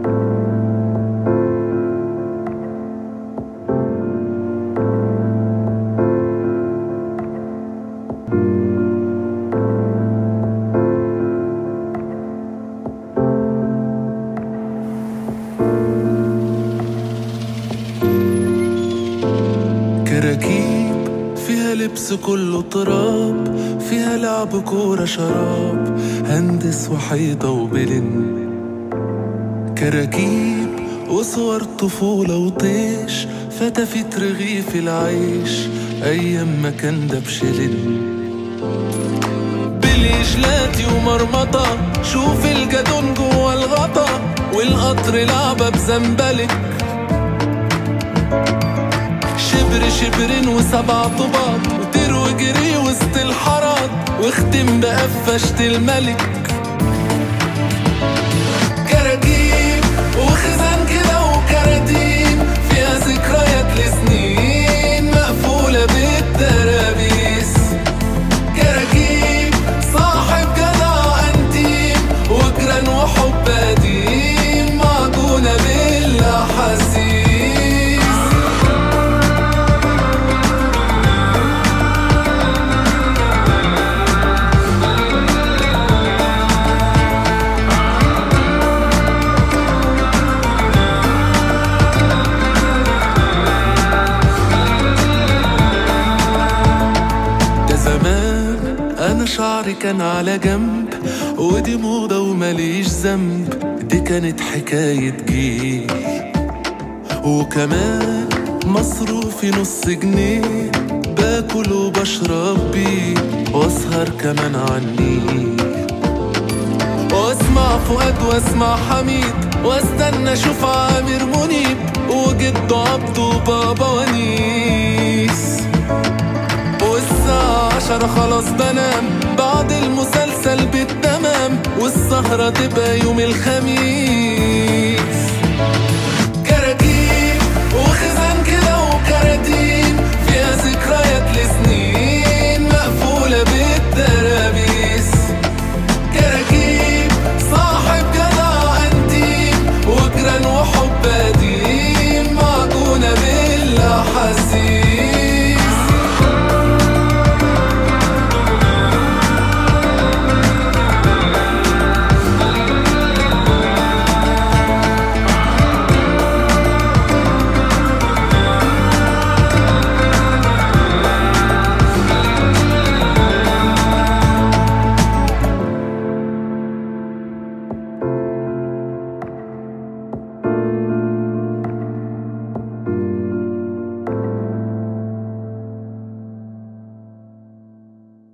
كراكيب فيها لبس كله تراب فيها لعب كورة شراب هندس وحيطة وبلن كراكيب وصور طفولة وطيش فتفت رغيف العيش أيام ما كان ده بشلن بالإجلاتي ومرمطة شوف الجدون جوا الغطا والقطر لعبة بزنبلك شبر شبرين وسبع طباط وطير وجري وسط الحارات واختم بقفشة الملك كراكيب وخزان كده وكراتين فيها ذكريات لسنين مقفولة بالترابيس كراكيب صاحب جدع انتيم وجران وحب قديم معجونة بالاحاسيس ده زمان انا شعري كان على جنب ودي موضة ومليش ذنب دي كانت حكاية جيل وكمان مصروفي نص جنيه باكل وبشرب بيه واسهر كمان عني واسمع فؤاد واسمع حميد واستنى اشوف عامر منيب وجده عبده وبابا ونيس والساعة عشرة خلاص بنام بعد المسلسل بالتمام والسهرة تبقى يوم الخميس كراكيب وخزان كده وكراتين فيها ذكريات لسه